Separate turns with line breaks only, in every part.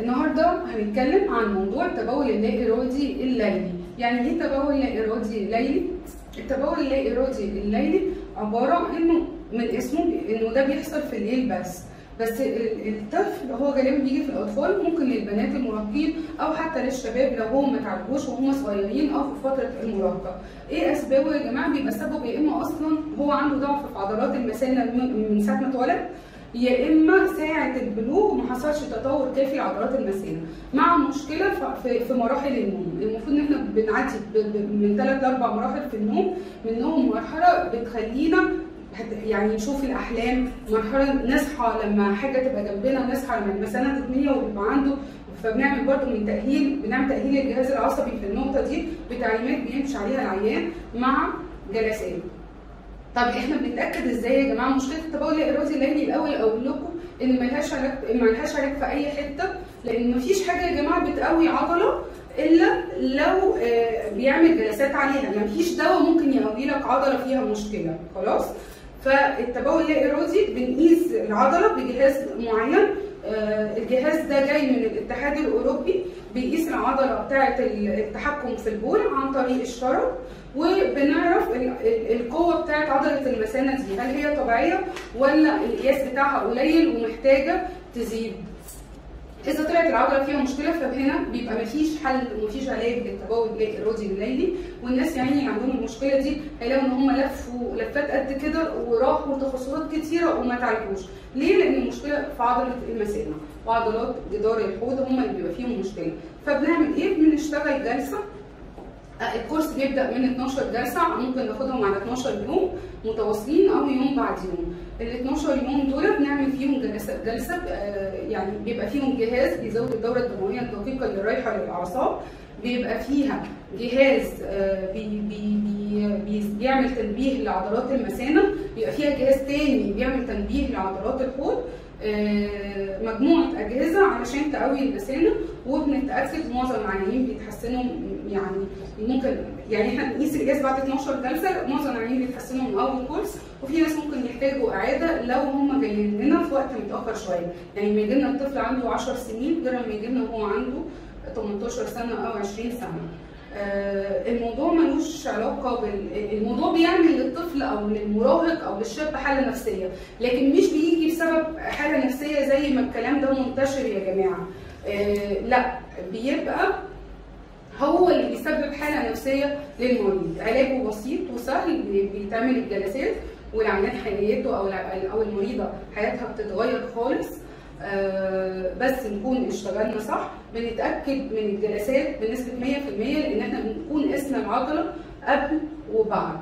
النهارده هنتكلم عن موضوع التبول اللا ارادي الليلي يعني ايه تبول لا ارادي ليلي التبول اللا ارادي الليلي عباره انه من اسمه انه ده بيحصل في الليل بس بس الطفل هو غالبا بيجي في الاطفال ممكن للبنات المراهقين او حتى للشباب لو هم ما تعالجوش وهم صغيرين او في فتره المراهقه. ايه اسبابه يا جماعه؟ بيبقى سببه يا اما اصلا هو عنده ضعف في عضلات المثانه من ساعه ما اتولد يا اما ساعه البلوغ ما حصلش تطور كافي لعضلات المثانه مع مشكله في مراحل النوم المفروض ان احنا بنعدي من ثلاث لاربع مراحل في النوم منهم مرحله بتخلينا يعني نشوف الاحلام مرحله نصحى لما حاجه تبقى جنبنا نصحى لما المثانه تتملي ويبقى عنده فبنعمل برضو من تاهيل بنعمل تاهيل الجهاز العصبي في النقطه دي بتعليمات بيمشي عليها العيان مع جلسات طب احنا بنتاكد ازاي يا جماعه مشكله التبول الارادي الليلي الاول اقول لكم ان ملهاش علاج ملهاش علاج في اي حته لان مفيش حاجه يا جماعه بتقوي عضله الا لو بيعمل جلسات عليها يعني مفيش دواء ممكن يقوي لك عضله فيها مشكله خلاص فالتبول اللا ارادي بنقيس العضله بجهاز معين الجهاز ده جاي من الاتحاد الاوروبي بيقيس العضله بتاعه التحكم في البول عن طريق الشرج وبنعرف القوه بتاعه عضله المثانه دي هل هي طبيعيه ولا القياس بتاعها قليل ومحتاجه تزيد اذا طلعت العضله فيها مشكله فهنا بيبقى مفيش حل ومفيش علاج للتبول الارادي الليلي والناس يعني اللي عندهم المشكله دي هيلاقوا ان هم لفوا لفات قد كده وراحوا تخصصات كتيره وما تعالجوش ليه لان المشكله في عضله المثانه وعضلات جدار الحوض هم اللي بيبقى فيهم مشكله فبنعمل ايه بنشتغل جلسه الكورس بيبدا من 12 جلسه ممكن ناخدهم على 12 يوم متواصلين او يوم بعد يوم ال 12 يوم دول بنعمل فيهم جلسه جلسه يعني بيبقى فيهم جهاز بيزود الدوره الدمويه الدقيقه اللي رايحه للاعصاب بيبقى فيها جهاز بي بي بي بيعمل تنبيه لعضلات المثانه بيبقى فيها جهاز تاني بيعمل تنبيه لعضلات الحوض مجموعه اجهزه علشان تقوي المثانه وبنتاكد معظم العيانين بيتحسنوا يعني ممكن يعني احنا بنقيس القياس بعد 12 جلسه معظم العيانين بيتحسنوا من اول كورس وفي ناس ممكن يحتاجوا اعاده لو هم جايين لنا في وقت متاخر شويه يعني لما يجي لنا الطفل عنده 10 سنين غير لما يجي لنا وهو عنده 18 سنه او 20 سنه آه الموضوع ملوش علاقه بال الموضوع بيعمل للطفل او للمراهق او للشاب حاله نفسيه لكن مش بيجي بسبب حاله نفسيه زي ما الكلام ده منتشر يا جماعه آه لا بيبقى هو اللي بيسبب حاله نفسيه للمريض علاجه بسيط وسهل بيتعمل الجلسات والعيان حياته او او المريضه حياتها بتتغير خالص آه بس نكون اشتغلنا صح بنتاكد من الجلسات بنسبه 100% لان احنا بنكون قسنا العضله قبل وبعد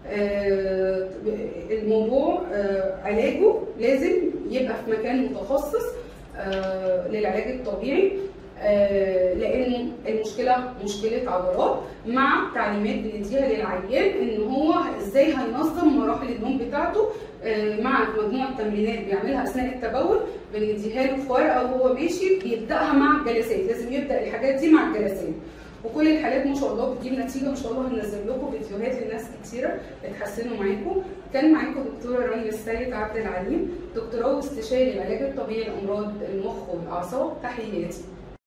آه الموضوع آه علاجه لازم يبقى في مكان متخصص للعلاج الطبيعي لان المشكله مشكله عضلات مع تعليمات بنديها للعيان ان هو ازاي هينظم مراحل النوم بتاعته مع مجموعه تمرينات بيعملها اثناء التبول بنديها له في ورقه وهو ماشي بيبداها مع الجلسات لازم يبدا الحاجات دي مع الجلسات وكل الحالات ما شاء الله بتجيب نتيجه ان شاء الله هننزل لكم فيديوهات لناس كتيره اتحسنوا معاكم كان معاكم دكتوره رانيا السيد عبد العليم دكتوراه واستشاري العلاج الطبيعي لامراض المخ والاعصاب تحياتي